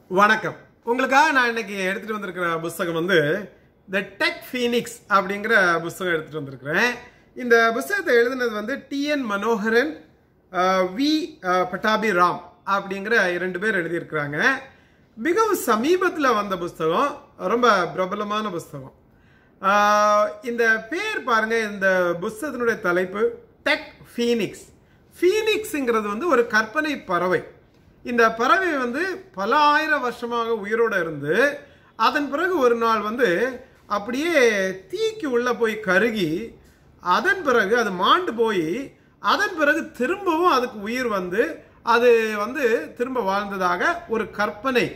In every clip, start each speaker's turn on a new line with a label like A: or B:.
A: வணக்கம் உங்களுக்காக நான் இன்னைக்கு எடுத்துட்டு வந்திருக்கிற புஸ்தகம் வந்து த டெக் ஃபீனிக்ஸ் அப்படிங்கிற புஸ்தகம் எடுத்துட்டு வந்திருக்கிறேன் இந்த புஸ்தகத்தை எழுதினது வந்து டிஎன் மனோகரன் அஹ், வி அஹ், பட்டாபி ராம் அப்படிங்கிற இரண்டு பேர் எழுதியிருக்கிறாங்க மிகவும் சமீபத்தில் வந்த புஸ்தகம் ரொம்ப பிரபலமான புஸ்தகம் ஆஹ் இந்த பேர் பாருங்க இந்த புஸ்தகத்தினுடைய தலைப்பு டெக் ஃபீனிக்ஸ் ஃபீனிக்ஸுங்கிறது வந்து ஒரு கற்பனை பறவை இந்த பறவை வந்து பல ஆயிரம் வருஷமாக உயிரோட இருந்து அதன் பிறகு ஒரு நாள் வந்து அப்படியே தீக்கு உள்ள போய் கருகி அதன் பிறகு அது மாண்டு போய் அதன் பிறகு திரும்பவும் அதுக்கு உயிர் வந்து அது வந்து திரும்ப வாழ்ந்ததாக ஒரு கற்பனை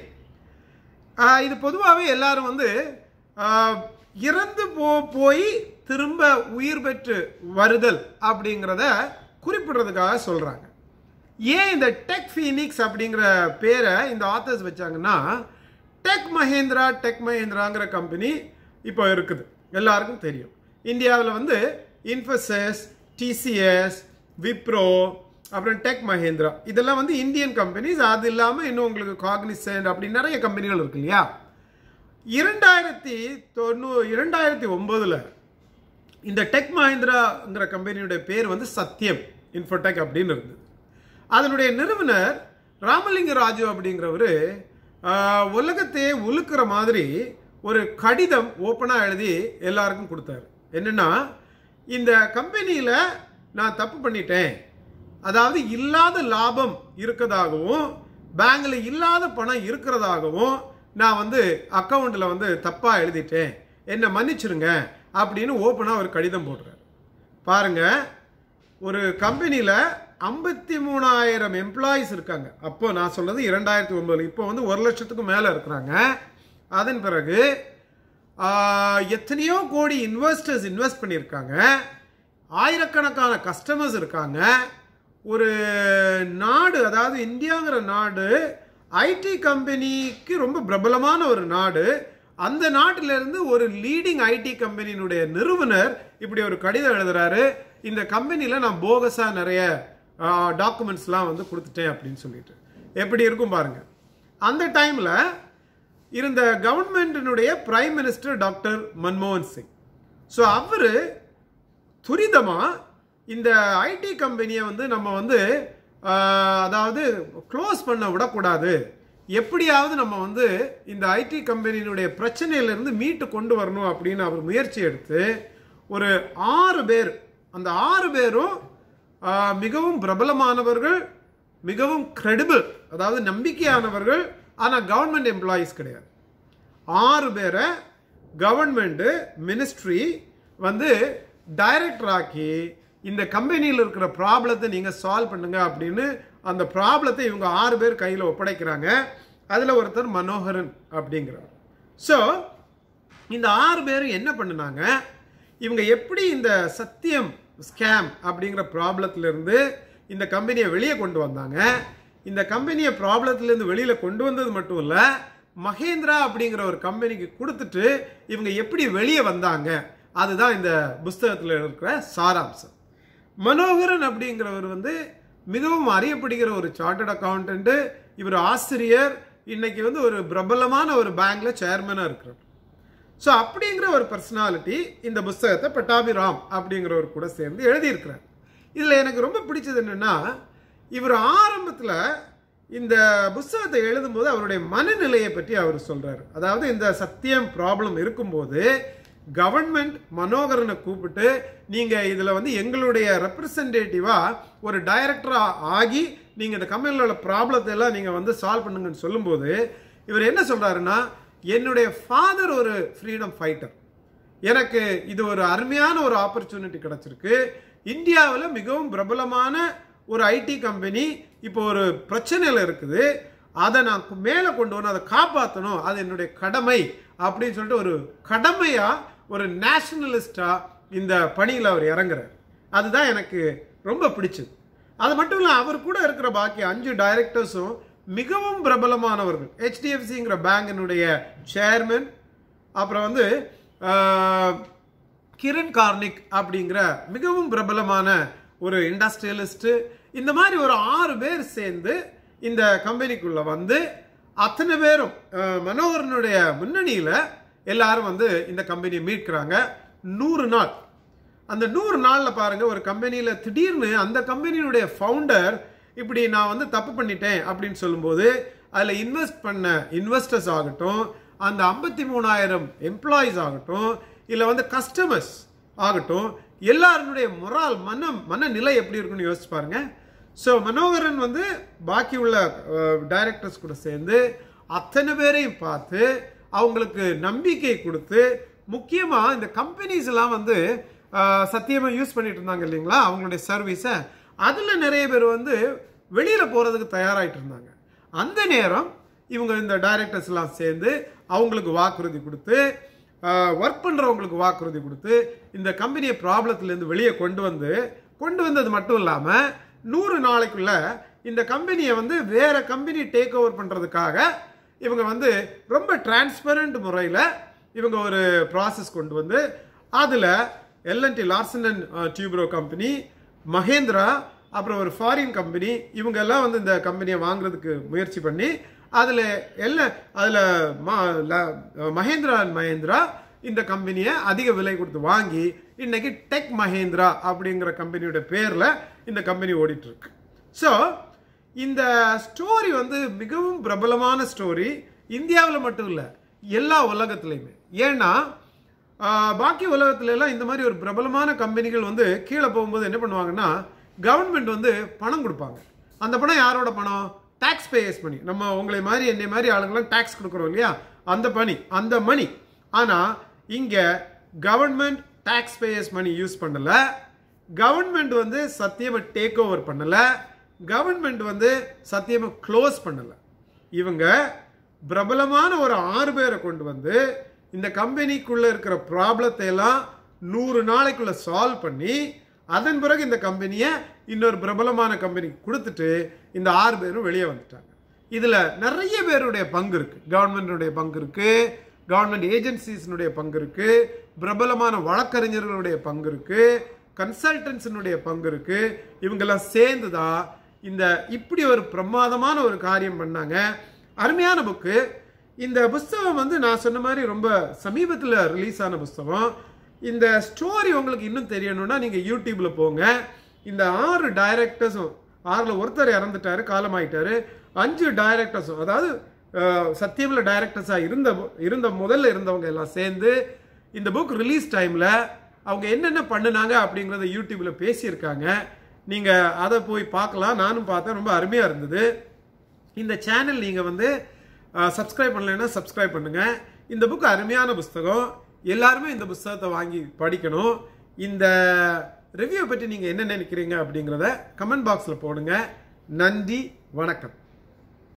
A: ஆஹ் இது பொதுவாகவே எல்லாரும் வந்து ஆஹ் இறந்து போ போய் திரும்ப உயிர் பெற்று வருதல் அப்படிங்கிறத குறிப்பிடுறதுக்காக சொல்கிறாங்க ஏன் இந்த டெக் ஃபீனிக்ஸ் அப்படிங்கிற பேரை இந்த ஆத்தர்ஸ் வச்சாங்கன்னா டெக் மஹேந்திரா டெக் மஹேந்திராங்கிற கம்பெனி இப்போ இருக்குது எல்லாருக்கும் தெரியும் இந்தியாவில் வந்து இன்ஃபோசிஸ் டிசிஎஸ் விப்ரோ அப்புறம் டெக் மஹேந்திரா இதெல்லாம் வந்து இந்தியன் கம்பெனிஸ் அது இல்லாமல் இன்னும் உங்களுக்கு காக்னிசன்ட் அப்படி நிறைய கம்பெனிகள் இருக்கு இல்லையா இரண்டாயிரத்தி தொண்ணூ இரண்டாயிரத்தி ஒம்போதில் இந்த டெக் மஹிந்திராங்கிற கம்பெனியுடைய பேர் வந்து சத்யம் இன்ஃபோடெக் அப்படின்னு இருந்தது அதனுடைய நிறுவனர் ராமலிங்க ராஜு அப்படிங்கிறவர் உலகத்தையே உலுக்கிற மாதிரி ஒரு கடிதம் ஓப்பனாக எழுதி எல்லாருக்கும் கொடுத்தாரு என்னன்னா இந்த கம்பெனியில் நான் தப்பு பண்ணிட்டேன் அதாவது இல்லாத லாபம் இருக்கதாகவும் பேங்க்ல இல்லாத பணம் இருக்கிறதாகவும் நான் வந்து அக்கௌண்ட்டில் வந்து தப்பாக எழுதிட்டேன் என்னை மன்னிச்சிருங்க அப்படின்னு ஓப்பனாக ஒரு கடிதம் போடுறாரு பாருங்க ஒரு கம்பெனியில் ஐம்பத்தி மூணாயிரம் எம்ப்ளாயிஸ் இருக்காங்க அப்போ நான் சொல்றது இரண்டாயிரத்தி ஒன்பதுல இப்போ வந்து ஒரு லட்சத்துக்கும் மேலே இருக்கிறாங்க அதன் பிறகு ஆஹ், எத்தனையோ கோடி இன்வெஸ்டர்ஸ் இன்வெஸ்ட் பண்ணியிருக்காங்க ஆயிரக்கணக்கான கஸ்டமர்ஸ் இருக்காங்க ஒரு நாடு அதாவது இந்தியாங்கிற நாடு ஐடி கம்பெனிக்கு ரொம்ப பிரபலமான ஒரு நாடு அந்த நாட்டில இருந்து ஒரு லீடிங் ஐடி கம்பெனியினுடைய நிறுவனர் இப்படி ஒரு கடிதம் எழுதுறாரு இந்த கம்பெனியில் நான் போகஸாக நிறைய டாக்குமெண்ட்ஸ்லாம் வந்து கொடுத்துட்டேன் அப்படின்னு சொல்லிட்டு எப்படி இருக்கும் பாருங்க அந்த டைமில் இருந்த கவர்மெண்டினுடைய பிரைம் மினிஸ்டர் டாக்டர் மன்மோகன் சிங் ஸோ அவர் துரிதமாக இந்த ஐடி கம்பெனியை வந்து நம்ம வந்து ஆஹ், அதாவது க்ளோஸ் பண்ண விடக்கூடாது எப்படியாவது நம்ம வந்து இந்த ஐடி கம்பெனியினுடைய பிரச்சனையிலிருந்து மீட்டு கொண்டு வரணும் அப்படின்னு அவர் முயற்சி எடுத்து ஒரு ஆறு பேர் அந்த ஆறு பேரும் ஆஹ், மிகவும் பிரபலமானவர்கள் மிகவும் கிரெடிபிள் அதாவது நம்பிக்கையானவர்கள் ஆனால் கவர்மெண்ட் எம்ப்ளாயீஸ் கிடையாது ஆறு பேரை கவர்மெண்ட்டு மினிஸ்ட்ரி வந்து டைரக்டர் ஆக்கி இந்த கம்பெனியில் இருக்கிற ப்ராப்ளத்தை நீங்கள் சால்வ் பண்ணுங்க அப்படின்னு அந்த ப்ராப்ளத்தை இவங்க ஆறு பேர் கையில் ஒப்படைக்கிறாங்க அதில் ஒருத்தர் மனோகரன் அப்படிங்கிறவர் ஸோ இந்த ஆறு பேரும் என்ன பண்ணுனாங்க இவங்க எப்படி இந்த சத்தியம் ஸ்கேம் அப்படிங்கிற ப்ராப்ளத்திலிருந்து இந்த கம்பெனியை வெளியே கொண்டு வந்தாங்க இந்த கம்பெனியை ப்ராப்ளத்திலேருந்து வெளியில் கொண்டு வந்தது மட்டும் இல்லை மகேந்திரா அப்படிங்கிற ஒரு கம்பெனிக்கு கொடுத்துட்டு இவங்க எப்படி வெளியே வந்தாங்க அதுதான் இந்த புஸ்தகத்தில் இருக்கிற சாராம்சம் மனோகரன் அப்படிங்கிறவர் வந்து மிகவும் அறியப்படுகிற ஒரு சார்ட்டர்ட் அக்கௌண்டன்ட் இவர் ஆசிரியர் இன்னைக்கு வந்து ஒரு பிரபலமான ஒரு பேங்க்ல சேர்மனாக இருக்கிறார் ஸோ அப்படிங்கிற ஒரு பர்சனாலிட்டி இந்த புஸ்தகத்தை பட்டாபி ராம் அப்படிங்கிறவர் கூட சேர்ந்து எழுதியிருக்கிறார் இதில் எனக்கு ரொம்ப பிடிச்சது என்னன்னா இவர் ஆரம்பத்தில் இந்த புஸ்தகத்தை எழுதும்போது அவருடைய மனநிலையை பற்றி அவர் சொல்றாரு அதாவது இந்த சத்தியம் ப்ராப்ளம் இருக்கும்போது கவர்மெண்ட் மனோகரனை கூப்பிட்டு நீங்க இதுல வந்து எங்களுடைய ரெப்ரசன்டேட்டிவா ஒரு டைரக்டரா ஆகி நீங்க இந்த கம்பெனியில் உள்ள ப்ராப்ளத்தை எல்லாம் நீங்க வந்து சால்வ் பண்ணுங்கன்னு சொல்லும்போது இவர் என்ன சொல்றாருன்னா என்னுடைய ஃபாதர் ஒரு ஃப்ரீடம் ஃபைட்டர் எனக்கு இது ஒரு அருமையான ஒரு ஆப்பர்ச்சுனிட்டி கிடைச்சிருக்கு இந்தியாவில் மிகவும் பிரபலமான ஒரு ஐடி கம்பெனி இப்போ ஒரு பிரச்சனையில் இருக்குது அதை நான் மேலே கொண்டு வரணும் அதை காப்பாற்றணும் அது என்னுடைய கடமை அப்படின்னு சொல்லிட்டு ஒரு கடமையாக ஒரு நேஷனலிஸ்டாக இந்த பணியில் அவர் இறங்குறார் அதுதான் எனக்கு ரொம்ப பிடிச்சது அது மட்டும் இல்லை அவர் கூட இருக்கிற பாக்கி அஞ்சு டைரக்டர்ஸும் மிகவும் பிரபலமானவர்கள் ஹெச்டிஎஃப்சிங்கிற பேங்கினுடைய சேர்மன் அப்புறம் வந்து ஆஹ், கிரண் கார்னிக் அப்படிங்கிற மிகவும் பிரபலமான ஒரு இண்டஸ்ட்ரியலிஸ்ட் இந்த மாதிரி ஒரு ஆறு பேர் சேர்ந்து இந்த கம்பெனிக்குள்ள வந்து அத்தனை பேரும் அஹ், மனோகரனுடைய முன்னணியில் எல்லாரும் வந்து இந்த கம்பெனியை மீட்கிறாங்க நூறு நாள் அந்த நூறு நாளில் பாருங்க ஒரு கம்பெனியில் திடீர்னு அந்த கம்பெனியினுடைய ஃபவுண்டர் இப்படி நான் வந்து தப்பு பண்ணிட்டேன் அப்படின்னு சொல்லும்போது அதில் இன்வெஸ்ட் பண்ண இன்வெஸ்டர்ஸ் ஆகட்டும் அந்த ஐம்பத்தி மூணாயிரம் எம்ப்ளாயீஸ் ஆகட்டும் இல்லை வந்து கஸ்டமர்ஸ் ஆகட்டும் எல்லாருடைய மொரால் மனம் மனநிலை எப்படி இருக்குன்னு யோசிச்சு பாருங்க ஸோ மனோகரன் வந்து பாக்கி உள்ள டைரக்டர்ஸ் கூட சேர்ந்து அத்தனை பேரையும் பார்த்து அவங்களுக்கு நம்பிக்கை கொடுத்து முக்கியமாக இந்த கம்பெனிஸ் எல்லாம் வந்து அஹ், சத்தியமா யூஸ் பண்ணிட்டு இருந்தாங்க இல்லைங்களா அவங்களுடைய சர்வீஸை அதில் நிறைய பேர் வந்து வெளியில் போகிறதுக்கு தயாராகிட்டு இருந்தாங்க அந்த நேரம் இவங்க இந்த டைரக்டர்ஸ் எல்லாம் சேர்ந்து அவங்களுக்கு வாக்குறுதி கொடுத்து ஒர்க் பண்ணுறவங்களுக்கு வாக்குறுதி கொடுத்து இந்த கம்பெனியை ப்ராப்ளத்துலேருந்து வெளியே கொண்டு வந்து கொண்டு வந்தது மட்டும் இல்லாமல் நூறு நாளைக்குள்ள இந்த கம்பெனியை வந்து வேற கம்பெனி டேக் ஓவர் பண்ணுறதுக்காக இவங்க வந்து ரொம்ப டிரான்ஸ்பரண்ட் முறையில் இவங்க ஒரு ப்ராசஸ் கொண்டு வந்து அதில் L and T Larsen and Toubro company Mahindra அப்புறம் ஒரு ஃபாரின் கம்பெனி இவங்க எல்லாம் வந்து இந்த கம்பெனியை வாங்குறதுக்கு முயற்சி பண்ணி அதில் எல்லாம் அதில் மகேந்திரா அண்ட் மகேந்திரா இந்த கம்பெனியை அதிக விலை கொடுத்து வாங்கி இன்னைக்கு டெக் மகேந்திரா அப்படிங்கிற கம்பெனியோட பேரில் இந்த கம்பெனி ஓடிட்டு இருக்கு ஸோ இந்த ஸ்டோரி வந்து மிகவும் பிரபலமான ஸ்டோரி இந்தியாவில் மட்டும் இல்லை எல்லா உலகத்துலையுமே ஏன்னா ஆஹ், பாக்கி உலகத்துல எல்லாம் இந்த மாதிரி ஒரு பிரபலமான கம்பெனிகள் வந்து கீழே போகும்போது என்ன பண்ணுவாங்கன்னா கவர்மெண்ட் வந்து பணம் கொடுப்பாங்க அந்த பணம் யாரோட பணம் டாக்ஸ் பேயர்ஸ் மணி நம்ம உங்களை மாதிரி என்னை மாதிரி ஆளுங்களாம் டாக்ஸ் கொடுக்குறோம் இல்லையா அந்த பணி அந்த மணி ஆனால் இங்கே government taxpayers money use பண்ணல கவர்மெண்ட் வந்து சத்தியமா டேக் ஓவர் பண்ணல கவர்மெண்ட் வந்து சத்தியமா க்ளோஸ் பண்ணல இவங்க பிரபலமான ஒரு ஆறு பேரை கொண்டு வந்து இந்த கம்பெனிக்குள்ள இருக்கிற ப்ராப்ளத்தை எல்லாம் நூறு நாளைக்குள்ள சால்வ் பண்ணி அதன் பிறகு இந்த கம்பெனியை இன்னொரு பிரபலமான கம்பெனிக்கு கொடுத்துட்டு இந்த ஆறு பேரும் வெளியே வந்துட்டாங்க இதுல நிறைய பேருடைய பங்கு இருக்கு கவர்மெண்டுடைய பங்கு இருக்கு கவர்மெண்ட் ஏஜென்சிஸ்னுடைய பங்கு இருக்கு பிரபலமான வழக்கறிஞர்களுடைய பங்கு இருக்கு கன்சல்டன்ஸினுடைய பங்கு இருக்கு இவங்கெல்லாம் சேர்ந்து தான் இந்த இப்படி ஒரு பிரமாதமான ஒரு காரியம் பண்ணாங்க அருமையான புக்கு இந்த புஸ்தகம் வந்து நான் சொன்ன மாதிரி ரொம்ப சமீபத்தில் ரிலீஸ் ஆன புஸ்தகம் இந்த ஸ்டோரி உங்களுக்கு இன்னும் தெரியணும்னா நீங்கள் யூடியூப்ல போங்க இந்த ஆறு டைரக்டர்ஸும் ஆறில் ஒருத்தர் இறந்துட்டாரு காலமாயிட்டாரு அஞ்சு டைரக்டர்ஸும் அதாவது அஹ், சத்தியமில் டைரக்டர்ஸாக இருந்த இருந்த முதல்ல இருந்தவங்க எல்லாம் சேர்ந்து இந்த புக் ரிலீஸ் டைமில் அவங்க என்னென்ன பண்ணினாங்க அப்படிங்கிறத யூடியூப்ல பேசியிருக்காங்க நீங்கள் அதை போய் பார்க்கலாம் நானும் பார்த்தேன் ரொம்ப அருமையாக இருந்தது இந்த சேனல் நீங்கள் வந்து சப்ஸ்கிரைப் பண்ணலைன்னா சப்ஸ்கிரைப் பண்ணுங்க இந்த புக் அருமையான புஸ்தகம் எல்லாருமே இந்த புஸ்தகத்தை வாங்கி படிக்கணும் இந்த ரிவ்யூ பற்றி நீங்கள் என்ன நினைக்கிறீங்க அப்படிங்கிறத கமெண்ட் பாக்ஸில் போடுங்க நன்றி வணக்கம்